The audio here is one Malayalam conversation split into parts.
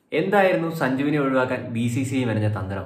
എന്തായിരുന്നു സഞ്ജുവിനെ ഒഴിവാക്കാൻ ബി സി സി മെനഞ്ഞ തന്ത്രം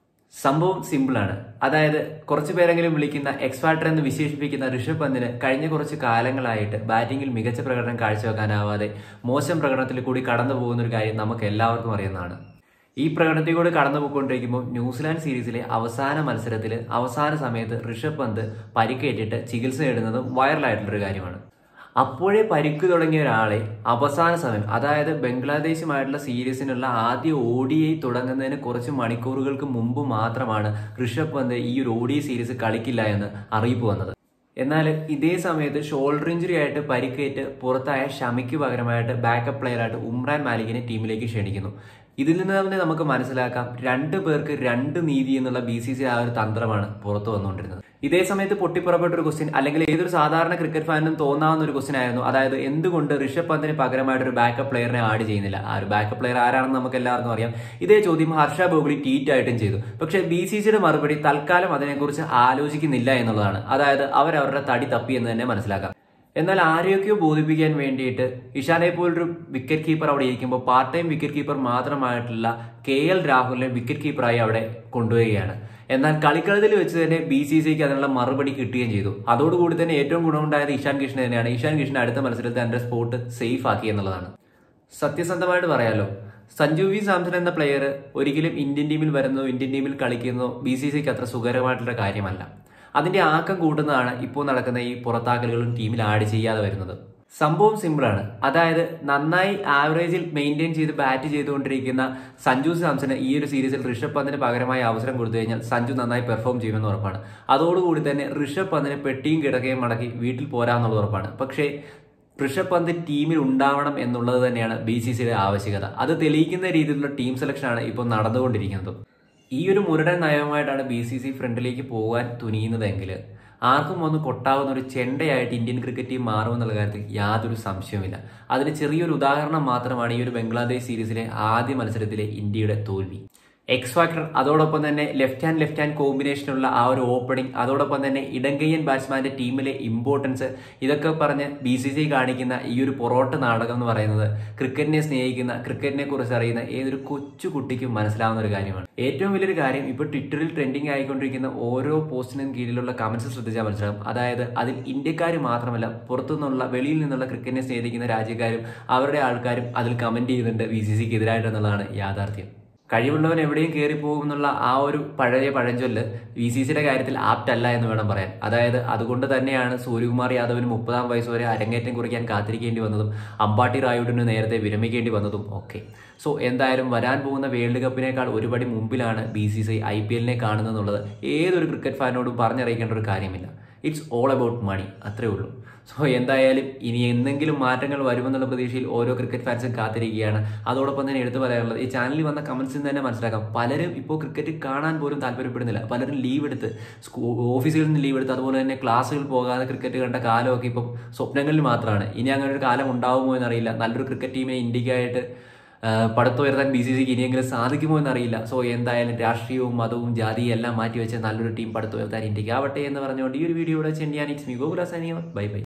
സംഭവം സിമ്പിളാണ് അതായത് കുറച്ചു പേരെങ്കിലും വിളിക്കുന്ന എക്സ്പാർട്ടർ എന്ന് വിശേഷിപ്പിക്കുന്ന ഋഷഭ് പന്തിന് കഴിഞ്ഞ കുറച്ച് കാലങ്ങളായിട്ട് ബാറ്റിംഗിൽ മികച്ച പ്രകടനം കാഴ്ചവെക്കാനാവാതെ മോശം പ്രകടനത്തിൽ കൂടി കടന്നു പോകുന്ന ഒരു കാര്യം നമുക്ക് എല്ലാവർക്കും അറിയുന്നതാണ് ഈ പ്രകടനത്തിലൂടെ കടന്നു പോയിക്കൊണ്ടിരിക്കുമ്പോൾ ന്യൂസിലാൻഡ് സീരീസിലെ അവസാന മത്സരത്തിൽ അവസാന സമയത്ത് ഋഷഭ് പന്ത് പരിക്കേറ്റിട്ട് ചികിത്സ നേടുന്നതും വൈറലായിട്ടുള്ളൊരു കാര്യമാണ് അപ്പോഴേ പരിക്ക് തുടങ്ങിയ ഒരാളെ അവസാന സമയം അതായത് ബംഗ്ലാദേശുമായിട്ടുള്ള സീരീസിനുള്ള ആദ്യ ഒ ഡി ഐ തുടങ്ങുന്നതിന് കുറച്ച് മണിക്കൂറുകൾക്ക് മുമ്പ് മാത്രമാണ് ഋഷഭ് പന്ത് ഈ ഒരു ഒ ഡി ഐ സീരീസ് കളിക്കില്ല എന്ന് അറിയിപ്പ് വന്നത് എന്നാൽ ഇതേ സമയത്ത് ഷോൾഡർ ഇഞ്ചുറി ആയിട്ട് പരിക്കേറ്റ് പുറത്തായ ഷമിക്ക് പകരമായിട്ട് ബാക്കപ്പ് പ്ലെയറായിട്ട് ഉമ്രാൻ മാലിക്കിനെ ടീമിലേക്ക് ക്ഷണിക്കുന്നു ഇതിൽ നിന്ന് തന്നെ നമുക്ക് മനസ്സിലാക്കാം രണ്ട് പേർക്ക് രണ്ട് നീതി എന്നുള്ള ബി സി സി ആ ഒരു തന്ത്രമാണ് പുറത്തു വന്നുകൊണ്ടിരുന്നത് ഇതേ സമയത്ത് പൊട്ടിപ്പുറപ്പെട്ട ഒരു ക്വസ്റ്റ്യൻ അല്ലെങ്കിൽ ഏതൊരു സാധാരണ ക്രിക്കറ്റ് ഫാനിനും തോന്നാവുന്ന ഒരു ക്വസ്റ്റ്യൻ ആയിരുന്നു അതായത് എന്തുകൊണ്ട് ഋഷഭ് പന്തിന് പകരമായിട്ട് ഒരു ബാക്കപ്പ് പ്ലെയറിനെ ആഡ് ചെയ്യുന്നില്ല ആ ഒരു ബാക്കപ്പ് പ്ലെയർ ആരാണെന്ന് നമുക്ക് എല്ലാവർക്കും അറിയാം ഇതേ ചോദ്യം ഹർഷ ബോഗ്ലി ട്വീറ്റ് ആയിട്ടും ചെയ്തു പക്ഷേ ബി സി സിയുടെ മറുപടി തൽക്കാലം അതിനെക്കുറിച്ച് ആലോചിക്കുന്നില്ല എന്നുള്ളതാണ് അതായത് അവരവരുടെ തടി തപ്പി എന്ന് തന്നെ മനസ്സിലാക്കാം എന്നാൽ ആരെയൊക്കെയോ ബോധിപ്പിക്കാൻ വേണ്ടിയിട്ട് ഇഷാനെ പോലൊരു വിക്കറ്റ് കീപ്പർ അവിടെ ഇരിക്കുമ്പോൾ പാർട്ട് ടൈം വിക്കറ്റ് കീപ്പർ മാത്രമായിട്ടുള്ള കെ എൽ രാഹുലിനെ വിക്കറ്റ് കീപ്പറായി അവിടെ കൊണ്ടുവരികയാണ് എന്നാൽ കളിക്കളത്തിൽ വെച്ച് തന്നെ ബി സി സിക്ക് അതിനുള്ള മറുപടി കിട്ടുകയും ചെയ്തു അതോടുകൂടി തന്നെ ഏറ്റവും ഗുണമുണ്ടായത് ഇഷാൻ കിഷൻ തന്നെയാണ് ഇഷാൻ കിഷൻ അടുത്ത മത്സരത്തിൽ തന്റെ സ്പോട്ട് സേഫ് ആക്കി എന്നുള്ളതാണ് സത്യസന്ധമായിട്ട് പറയാലോ സഞ്ജു വി സാംസൺ എന്ന പ്ലെയർ ഒരിക്കലും ഇന്ത്യൻ ടീമിൽ വരുന്നതോ ഇന്ത്യൻ ടീമിൽ കളിക്കുന്നതോ ബി സി സിക്ക് അത്ര സുഖകരമായിട്ടുള്ള കാര്യമല്ല അതിന്റെ ആക്കം കൂട്ടുന്നതാണ് ഇപ്പോൾ നടക്കുന്ന ഈ പുറത്താക്കലുകളും ടീമിൽ ആഡ് ചെയ്യാതെ വരുന്നത് സംഭവം സിമ്പിളാണ് അതായത് നന്നായി ആവറേജിൽ മെയിൻറ്റെയിൻ ചെയ്ത് ബാറ്റ് ചെയ്തുകൊണ്ടിരിക്കുന്ന സഞ്ജു സാംസന് ഈ ഒരു സീരീസിൽ ഋഷഭ് പന്തിന് പകരമായി അവസരം കൊടുത്തു കഴിഞ്ഞാൽ സഞ്ജു നന്നായി പെർഫോം ചെയ്യുമെന്ന് ഉറപ്പാണ് അതോടുകൂടി തന്നെ ഋഷഭ് പന്തിന് പെട്ടിയും കിടക്കയും മടക്കി വീട്ടിൽ പോരാന്നുള്ളത് ഉറപ്പാണ് പക്ഷേ ഋഷഭ് പന്ത് ടീമിൽ ഉണ്ടാവണം എന്നുള്ളത് തന്നെയാണ് ബി സി സിയുടെ ആവശ്യകത അത് തെളിയിക്കുന്ന രീതിയിലുള്ള ടീം സെലക്ഷനാണ് ഇപ്പോൾ നടന്നുകൊണ്ടിരിക്കുന്നത് ഈ ഒരു മുരടൻ നയവുമായിട്ടാണ് ബി സി സി ഫ്രണ്ടിലേക്ക് പോകാൻ തുനിയുന്നതെങ്കിൽ ആർക്കും വന്ന് കൊട്ടാവുന്ന ഒരു ചെണ്ടയായിട്ട് ഇന്ത്യൻ ക്രിക്കറ്റ് ടീം മാറുമെന്നുള്ള കാര്യത്തിൽ യാതൊരു സംശയവുമില്ല അതിന് ചെറിയൊരു ഉദാഹരണം മാത്രമാണ് ഈ ഒരു ബംഗ്ലാദേശ് സീരീസിലെ ആദ്യ മത്സരത്തിലെ ഇന്ത്യയുടെ തോൽവി എക്സ് ഫാക്ടർ അതോടൊപ്പം തന്നെ ലെഫ്റ്റ് ഹാൻഡ് ലെഫ്റ്റ് ഹാൻഡ് കോമ്പിനേഷനുള്ള ആ ഒരു ഓപ്പണിംഗ് അതോടൊപ്പം തന്നെ ഇടങ്കയ്യൻ ബാറ്റ്സ്മാന്റെ ടീമിലെ ഇമ്പോർട്ടൻസ് ഇതൊക്കെ പറഞ്ഞ് ബി സി സി കാണിക്കുന്ന ഈ ഒരു പൊറോട്ട നാടകം എന്ന് പറയുന്നത് ക്രിക്കറ്റിനെ സ്നേഹിക്കുന്ന ക്രിക്കറ്റിനെ കുറിച്ച് അറിയുന്ന ഏതൊരു കൊച്ചു കുട്ടിക്കും മനസ്സിലാവുന്ന ഒരു കാര്യമാണ് ഏറ്റവും വലിയൊരു കാര്യം ഇപ്പോൾ ട്വിറ്ററിൽ ട്രെൻഡിങ് ആയിക്കൊണ്ടിരിക്കുന്ന ഓരോ പോസ്റ്റിനും കീഴിലുള്ള കമന്റ്സ് ശ്രദ്ധിച്ചാൽ മനസ്സിലാവും അതായത് അതിൽ ഇന്ത്യക്കാർ മാത്രമല്ല പുറത്തുനിന്നുള്ള വെളിയിൽ നിന്നുള്ള ക്രിക്കറ്റിനെ സ്നേഹിക്കുന്ന രാജ്യക്കാരും അവരുടെ ആൾക്കാരും അതിൽ കമന്റ് ചെയ്യുന്നുണ്ട് ബി സി സിക്ക് എതിരായിട്ടെന്നുള്ളതാണ് യാഥാർത്ഥ്യം കഴിവുള്ളവൻ എവിടെയും കയറി പോകുമെന്നുള്ള ആ ഒരു പഴയ പഴഞ്ചൊല്ല് വി സി സിയുടെ കാര്യത്തിൽ ആപ്റ്റ് അല്ല എന്ന് വേണം പറയാൻ അതായത് അതുകൊണ്ട് തന്നെയാണ് സൂര്യകുമാർ യാദവിന് മുപ്പതാം വയസ്സ് വരെ അരങ്ങേറ്റം കുറിക്കാൻ കാത്തിരിക്കേണ്ടി വന്നതും അമ്പാട്ടി റായുഡിന് നേരത്തെ വിരമിക്കേണ്ടി വന്നതും ഒക്കെ സോ എന്തായാലും വരാൻ പോകുന്ന വേൾഡ് കപ്പിനേക്കാൾ ഒരുപടി മുമ്പിലാണ് B C C I P എല്ലിനെ കാണുന്നതെന്നുള്ളത് ഏതൊരു ക്രിക്കറ്റ് ഫാനോടും പറഞ്ഞറിയിക്കേണ്ട ഒരു കാര്യമില്ല ഇറ്റ്സ് ഓൾ അബൌട്ട് മണി അത്രേ ഉള്ളൂ സോ എന്തായാലും ഇനി എന്തെങ്കിലും മാറ്റങ്ങൾ വരുമെന്നുള്ള പ്രതീക്ഷയിൽ ഓരോ ക്രിക്കറ്റ് ഫാൻസും കാത്തിരിക്കുകയാണ് അതോടൊപ്പം തന്നെ എടുത്തു പറയാനുള്ളത് ഈ ചാനലിൽ വന്ന കമന്റ്സിൽ തന്നെ മനസ്സിലാക്കാം പലരും ഇപ്പോൾ ക്രിക്കറ്റ് കാണാൻ പോലും താല്പര്യപ്പെടുന്നില്ല പലരും ലീവ് എടുത്ത് സ്കൂ ഓഫീസിൽ നിന്ന് ലീവ് എടുത്ത് അതുപോലെ തന്നെ ക്ലാസ്സുകൾ പോകാതെ ക്രിക്കറ്റ് കണ്ട കാലമൊക്കെ ഇപ്പം സ്വപ്നങ്ങളിൽ മാത്രമാണ് ഇനി അങ്ങനെ ഒരു കാലം ഉണ്ടാവുമോ എന്നറിയില്ല നല്ലൊരു ക്രിക്കറ്റ് ടീമിനെ ഇന്ത്യക്കായിട്ട് പടുത്തുയർത്താൻ ബി സി സിക്ക് ഇനിയെങ്കിലും സാധിക്കുമോ എന്നറിയില്ല സോ എന്തായാലും രാഷ്ട്രീയവും മതവും ജാതിയും എല്ലാം മാറ്റിവെച്ച് നല്ലൊരു ടീം പടുത്തുയർത്താൻ ഇന്ത്യക്ക് ആവട്ടെ എന്ന് പറഞ്ഞുകൊണ്ട് ഈ ഒരു വീഡിയോ ഇവിടെ ചെണ്ടിയാൻ ഇറ്റ്സ് മി ഗോകുലാസാനിയോ ബൈ ബൈ